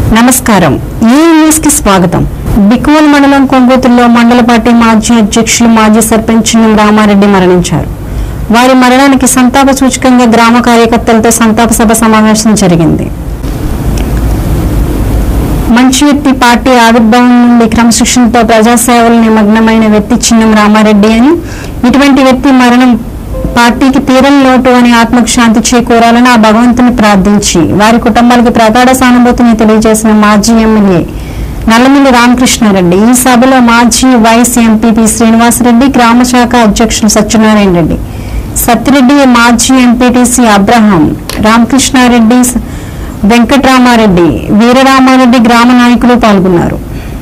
నమస్కారం ఈ న్యూస్ కి స్వాగతం బిక్కువల్ మండలం కొంగోతుల్లో మండల పార్టీ మాజీ అధ్యక్షులు మాజీ సర్పంచ్ చిన్నం రామారెడ్డి మరణించారు వారి మరణానికి సంతాప సూచకంగా గ్రామ కార్యకర్తలతో సంతాప సభ సమావేశం జరిగింది మంచి వ్యక్తి పార్టీ ఆవిర్భావం నుండి క్రమశిక్షణతో ప్రజాసేవలు నిమగ్నమైన వ్యక్తి చిన్నం రామారెడ్డి అని ఇటువంటి వ్యక్తి మరణం పార్టీకి తీరని లోటు అని ఆత్మకు శాంతి చేకూరాలని ఆ భగవంతుని ప్రార్థించి వారి కుటుంబాలకు ప్రగాఢ సానుభూతిని తెలియజేసిన మాజీ ఎమ్మెల్యే నల్లమిల్లి రామకృష్ణారెడ్డి ఈ సభలో మాజీ వైస్ ఎంపీపీ శ్రీనివాసరెడ్డి గ్రామ శాఖ అధ్యక్షులు సత్యనారాయణ రెడ్డి సత్యరెడ్డి మాజీ ఎంపీటీసీ అబ్రహాం రామకృష్ణారెడ్డి వెంకట్రామారెడ్డి వీరరామారెడ్డి గ్రామ నాయకులు పాల్గొన్నారు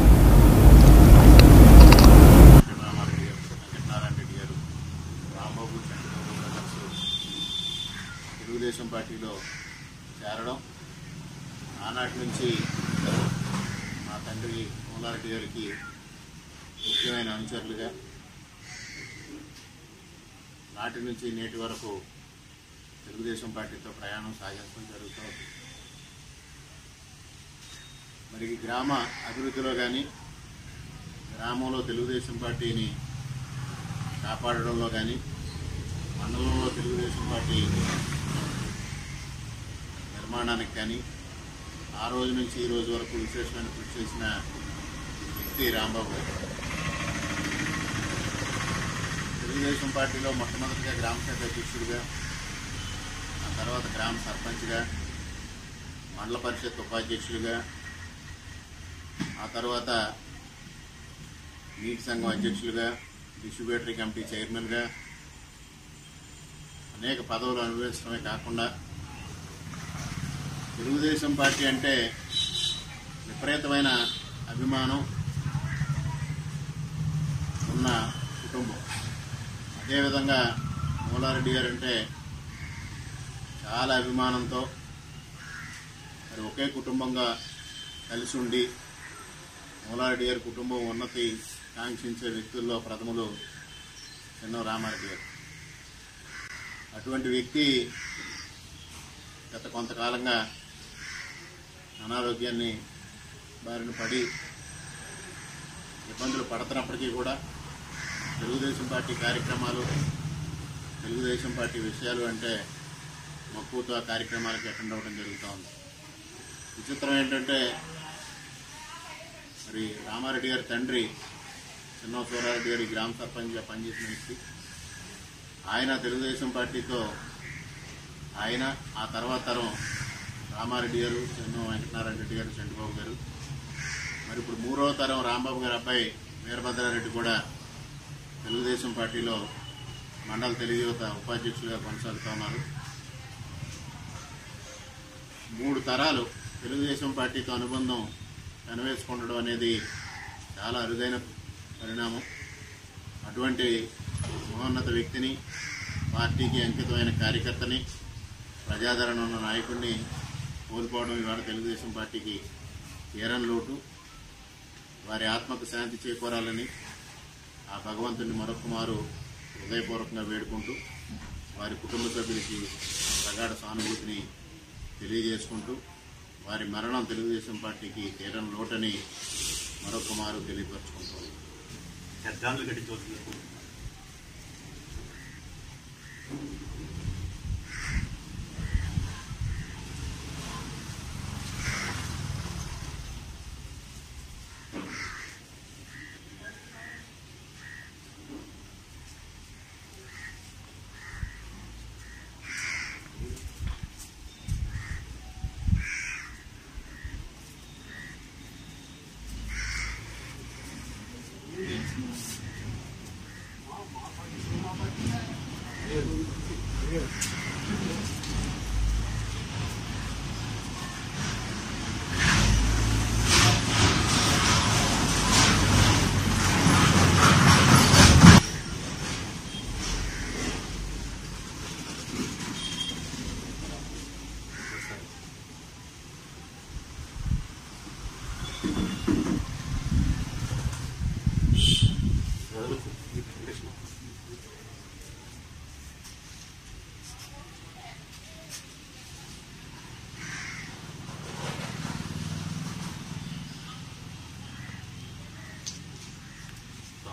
రామారెడ్డి గారు వెంకటనారాయణ రెడ్డి గారు రాంబాబు చంద్రబాబు బ్రదర్స్ తెలుగుదేశం పార్టీలో చేరడం ఆనాటి నుంచి మా తండ్రి మూలారెడ్డి గారికి ముఖ్యమైన అనుచరులుగా నాటి నుంచి నేటి వరకు తెలుగుదేశం పార్టీతో ప్రయాణం సాగించడం జరుగుతుంది మరి ఈ గ్రామ అభివృద్ధిలో కానీ గ్రామంలో తెలుగుదేశం పార్టీని కాపాడడంలో కానీ మండలంలో తెలుగుదేశం పార్టీ నిర్మాణానికి కానీ ఆ రోజు నుంచి ఈ రోజు వరకు విశేషమైన కృషి చేసిన వ్యక్తి రాంబాబు గారు తెలుగుదేశం పార్టీలో మొట్టమొదటిగా గ్రామ శాఖ అధ్యక్షుడిగా ఆ తర్వాత గ్రామ సర్పంచ్గా మండల పరిషత్ ఉపాధ్యక్షుడిగా ఆ తర్వాత నీటి సంఘం అధ్యక్షులుగా డిస్ట్రిబ్యూటరీ కమిటీ చైర్మన్గా అనేక పదవులు అనుభవించడమే కాకుండా తెలుగుదేశం పార్టీ అంటే విపరీతమైన అభిమానం ఉన్న కుటుంబం అదేవిధంగా మూలారెడ్డి గారు అంటే చాలా అభిమానంతో మరి ఒకే కుటుంబంగా కలిసి ఉండి మూలారెడ్డి గారి కుటుంబం ఉన్నతి కాంక్షించే వ్యక్తుల్లో ప్రథములు చిన్న రామారెడ్డి గారు అటువంటి వ్యక్తి గత కొంతకాలంగా అనారోగ్యాన్ని బారిన పడి ఇబ్బందులు పడుతున్నప్పటికీ కూడా తెలుగుదేశం పార్టీ కార్యక్రమాలు తెలుగుదేశం పార్టీ విషయాలు అంటే మక్కువతో ఆ కార్యక్రమాలకు అటెండ్ అవ్వడం జరుగుతూ ఉంది విచిత్రం ఏంటంటే మరి రామారెడ్డి గారి తండ్రి చిన్న సూరారెడ్డి గారి గ్రామ సర్పంచ్గా పనిచేసిన వ్యక్తి ఆయన తెలుగుదేశం పార్టీతో ఆయన ఆ తర్వాత తరం రామారెడ్డి గారు చిన్న వెంకటనారాయణ రెడ్డి గారు చంద్రబాబు గారు మరి ఇప్పుడు మూడో తరం రాంబాబు గారి అబ్బాయి వీరభద్రారెడ్డి కూడా తెలుగుదేశం పార్టీలో మండల తెలుగుయువత ఉపాధ్యక్షులుగా కొనసాగుతూ ఉన్నారు మూడు తరాలు తెలుగుదేశం పార్టీతో అనుబంధం కనవేసుకుండడం అనేది చాలా అరుదైన పరిణామం అటువంటి మహోన్నత వ్యక్తిని పార్టీకి అంకితమైన కార్యకర్తని ప్రజాదరణ ఉన్న నాయకుడిని కోల్పోవడం ఇవాళ తెలుగుదేశం పార్టీకి తీరని లోటు వారి ఆత్మకు శాంతి చేకూరాలని ఆ భగవంతుని మరొక మారు హృదయపూర్వకంగా వేడుకుంటూ వారి కుటుంబ సభ్యులకి ప్రగాఢ సానుభూతిని తెలియజేసుకుంటూ వారి మరణం తెలుగుదేశం పార్టీకి తీరని లోటని మరొక మారు తెలియపరచుకుంటాం శ్రద్ధాంజలి ఘటించవలసింది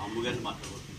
అమ్మగారిని మాట్లాడబోతున్నాను